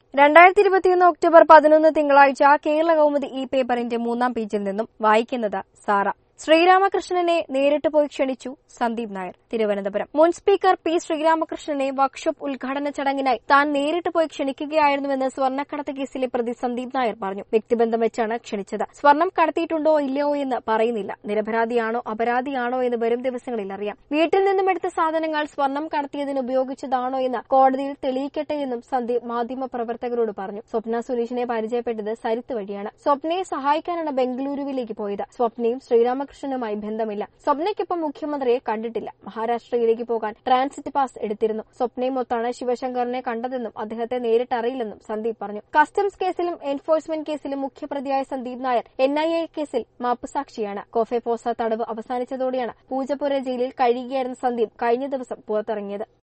രണ്ടായിരത്തി ഇരുപത്തിയൊന്ന് ഒക്ടോബർ പതിനൊന്ന് തിങ്കളാഴ്ച കേരള കൗമുദി ഈ പേപ്പറിന്റെ മൂന്നാം പേജിൽ നിന്നും വായിക്കുന്നത് സാറ ശ്രീരാമകൃഷ്ണനെ നേരിട്ട് പോയി ക്ഷണിച്ചു സന്ദീപ് നായർ തിരുവനന്തപുരം മുൻ സ്പീക്കർ പി ശ്രീരാമകൃഷ്ണനെ വർക്ക്ഷോപ്പ് ഉദ്ഘാടന ചടങ്ങിനായി താൻ നേരിട്ട് പോയി ക്ഷണിക്കുകയായിരുന്നുവെന്ന് സ്വർണ്ണക്കടത്ത് കേസിലെ പ്രതി സന്ദീപ് നായർ പറഞ്ഞു വ്യക്തിബന്ധം വെച്ചാണ് ക്ഷണിച്ചത് സ്വർണം കടത്തിയിട്ടുണ്ടോ ഇല്ലയോ എന്ന് പറയുന്നില്ല നിരപരാധിയാണോ അപരാധിയാണോ എന്ന് വരും ദിവസങ്ങളിൽ അറിയാം വീട്ടിൽ നിന്നും എടുത്ത സാധനങ്ങൾ സ്വർണം കടത്തിയതിന് ഉപയോഗിച്ചതാണോ എന്ന് കോടതിയിൽ തെളിയിക്കട്ടെ എന്നും സന്ദീപ് മാധ്യമ പ്രവർത്തകരോട് പറഞ്ഞു സ്വപ്ന സുരേഷിനെ പരിചയപ്പെട്ടത് സരിത്ത് വഴിയാണ് സ്വപ്നയെ സഹായിക്കാനാണ് ബംഗളൂരുവിലേക്ക് പോയത് സ്വപ്നയും ശ്രീരാമകൃഷ്ണനുമായി ബന്ധമില്ല സ്വപ്നയ്ക്കൊപ്പം മുഖ്യമന്ത്രിയെ കണ്ടിട്ടില്ല മഹാരാഷ്ട്രയിലേക്ക് പോകാൻ ട്രാൻസിറ്റ് പാസ് എടുത്തിരുന്നു സ്വപ്നയുമൊത്താണ് ശിവശങ്കറിനെ കണ്ടതെന്നും അദ്ദേഹത്തെ നേരിട്ട് അറിയില്ലെന്നും സന്ദീപ് പറഞ്ഞു കസ്റ്റംസ് കേസിലും എൻഫോഴ്സ്മെന്റ് കേസിലും മുഖ്യപ്രതിയായ Sandeep Nair N I A കേസിൽ മാപ്പുസാക്ഷിയാണ് കോഫെ പോസ തടവ് അവസാനിച്ചതോടെയാണ് പൂജപ്പുര ജയിലിൽ കഴിയുകയായിരുന്ന സന്ദീപ് കഴിഞ്ഞ ദിവസം പുറത്തിറങ്ങിയത്